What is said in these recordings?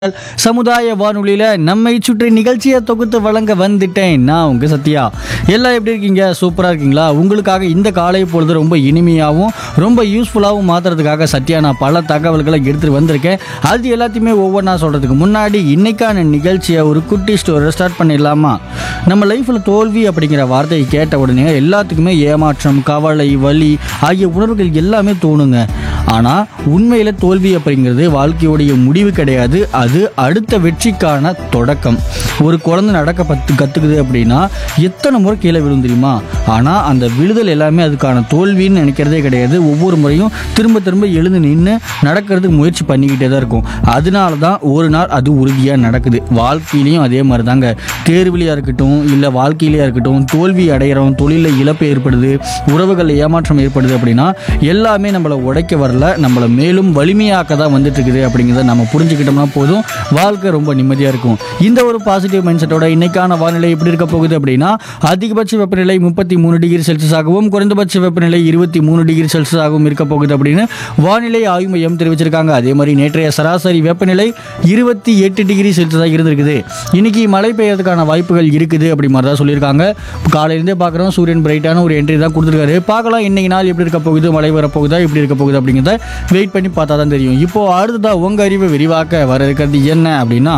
சமுதாய வானொலியில் நம்மை சுற்றி நிகழ்ச்சியை தொகுத்து வழங்க வந்துட்டேன் நான் உங்க சத்யா எல்லாம் எப்படி இருக்கீங்க சூப்பராக இருக்கீங்களா உங்களுக்காக இந்த காலை பொழுது ரொம்ப இனிமையாகவும் ரொம்ப யூஸ்ஃபுல்லாகவும் மாற்றுறதுக்காக சத்யா நான் பல தகவல்களை எடுத்துகிட்டு வந்திருக்கேன் அது எல்லாத்தையுமே ஒவ்வொன்றா சொல்கிறதுக்கு முன்னாடி இன்னைக்கான நிகழ்ச்சியை ஒரு குட்டி ஸ்டோரி ஸ்டார்ட் பண்ணிடலாமா நம்ம லைஃப்பில் தோல்வி அப்படிங்கிற வார்த்தையை கேட்ட உடனே எல்லாத்துக்குமே ஏமாற்றம் கவலை வலி ஆகிய உணர்வுகள் எல்லாமே தோணுங்க ஆனால் உண்மையில் தோல்வி அப்படிங்கிறது வாழ்க்கையுடைய முடிவு கிடையாது அது அடுத்த வெற்றிக்கான தொடக்கம் ஒரு குழந்தை நடக்க பத்து கற்றுக்குது அப்படின்னா எத்தனை முறை கீழே விழும் தெரியுமா ஆனால் அந்த விழுதல் எல்லாமே அதுக்கான தோல்வின்னு நினைக்கிறதே கிடையாது ஒவ்வொரு முறையும் திரும்ப திரும்ப எழுந்து நின்று நடக்கிறதுக்கு முயற்சி பண்ணிக்கிட்டே தான் இருக்கும் அதனால தான் ஒரு நாள் அது உறுதியாக நடக்குது வாழ்க்கையிலையும் அதே மாதிரி தாங்க தேர்விலையாக இருக்கட்டும் இல்லை வாழ்க்கையிலையாக இருக்கட்டும் தோல்வி அடைகிறோம் தொழிலில் இழப்பு ஏற்படுது உறவுகளில் ஏமாற்றம் ஏற்படுது அப்படின்னா எல்லாமே நம்மளை உடைக்க வரல நம்மளை மேலும் வலிமையாக்க தான் வந்துட்டு இருக்குது அப்படிங்கிறத நம்ம புரிஞ்சுக்கிட்டோம்னா போதும் வாழ்க்கை ரொம்ப நிம்மதியாக இருக்கும் இந்த ஒரு பாசிட்டிவ் மைண்ட் செட்டோட இன்னைக்கான வானிலை எப்படி இருக்க போகுது அப்படின்னா அதிகபட்ச வெப்பநிலை முப்பத்தி மூணு டிகிரி செல்சியஸாகவும் குறைந்தபட்ச வெப்பநிலை இருபத்தி மூணு டிகிரி செல்சியஸாகவும் இருக்க போகுது அப்படின்னு வானிலை ஆய்வு மையம் தெரிவிச்சிருக்காங்க அதே மாதிரி நேற்றைய சராசரி வெப்பநிலை இருபத்தி எட்டு டிகிரி செல்சியஸாக இருந்திருக்குது இன்னைக்கு மழை பெய்யறதுக்கான வாய்ப்புகள் இருக்குது அப்படி மாதிரி தான் சொல்லியிருக்காங்க காலையிலேருந்தே பார்க்குறோம் சூரியன் பிரைட்டான ஒரு என்ட்ரி தான் கொடுத்துருக்காரு பார்க்கலாம் இன்னைக்கு நாள் எப்படி இருக்க போகுது மழை வரப்போகுதா எப்படி இருக்க போகுது அப்படிங்கிறத வெயிட் பண்ணி பார்த்தா தான் தெரியும் இப்போ அடுத்ததா உங்க அறிவை விரிவாக்க வர இருக்கிறது என்ன அப்படின்னா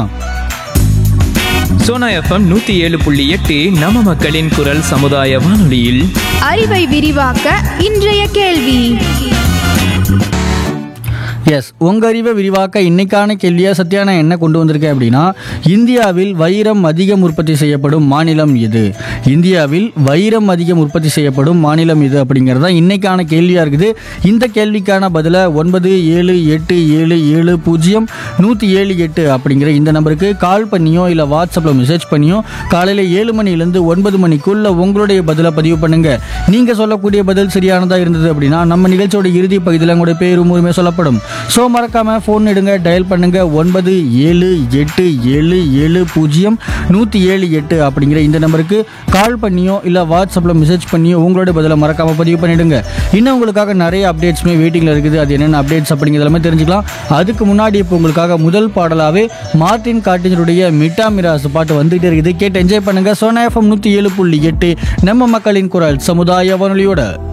சோனா எஃப்எம் நூத்தி ஏழு புள்ளி எட்டு நம்ம மக்களின் குரல் சமுதாய வானொலியில் அறிவை விரிவாக்க இன்றைய கேள்வி எஸ் உங்க அறிவை விரிவாக்க இன்னைக்கான கேள்வியா சத்யானா என்ன கொண்டு வந்திருக்கேன் அப்படின்னா இந்தியாவில் வைரம் அதிகம் உற்பத்தி செய்யப்படும் மாநிலம் எது இந்தியாவில் வைரம் அதிகம் உற்பத்தி செய்யப்படும் மாநிலம் இது அப்படிங்கிறது தான் இன்னைக்கான கேள்வியா இருக்குது இந்த கேள்விக்கான பதிலை ஒன்பது ஏழு எட்டு ஏழு ஏழு பூஜ்ஜியம் நூற்றி ஏழு எட்டு அப்படிங்கிற இந்த நம்பருக்கு கால் பண்ணியோ இல்லை வாட்ஸ்அப்பில் மெசேஜ் பண்ணியோ காலையில் ஏழு மணிலேருந்து ஒன்பது மணிக்குள்ள உங்களுடைய பதிலை பதிவு பண்ணுங்க நீங்கள் சொல்லக்கூடிய பதில் சரியானதாக இருந்தது அப்படின்னா நம்ம நிகழ்ச்சியோட இறுதி பகுதியில் உங்களுடைய பேரும் உரிமை சொல்லப்படும் ஸோ மறக்காம ஃபோன் எடுங்க டயல் பண்ணுங்க ஒன்பது ஏழு எட்டு ஏழு ஏழு பூஜ்ஜியம் நூற்றி ஏழு எட்டு அப்படிங்கிற இந்த நம்பருக்கு கால் பண்ணியோ இல்லை வாட்ஸ்அப்பில் மெசேஜ் பண்ணியோ உங்களுடைய பதிலை மறக்காம பதிவு பண்ணிடுங்க இன்னும் உங்களுக்காக நிறைய அப்டேட்ஸுமே வெயிட்டிங்கில் இருக்குது அது என்னென்ன அப்டேட்ஸ் அப்படிங்கிறது எல்லாமே தெரிஞ்சுக்கலாம் அதுக்கு முன்னாடி இப்போ உங்களுக்காக முதல் பாடலாகவே மார்டின் காட்டினருடைய மிட்டா மிராஸ் பாட்டு வந்துகிட்டே இருக்குது கேட்டு என்ஜாய் பண்ணுங்க சோனா எஃப்எம் நூற்றி ஏழு புள்ளி எட்டு நம்ம மக்களின் குரல் சமுதாய வானொலியோட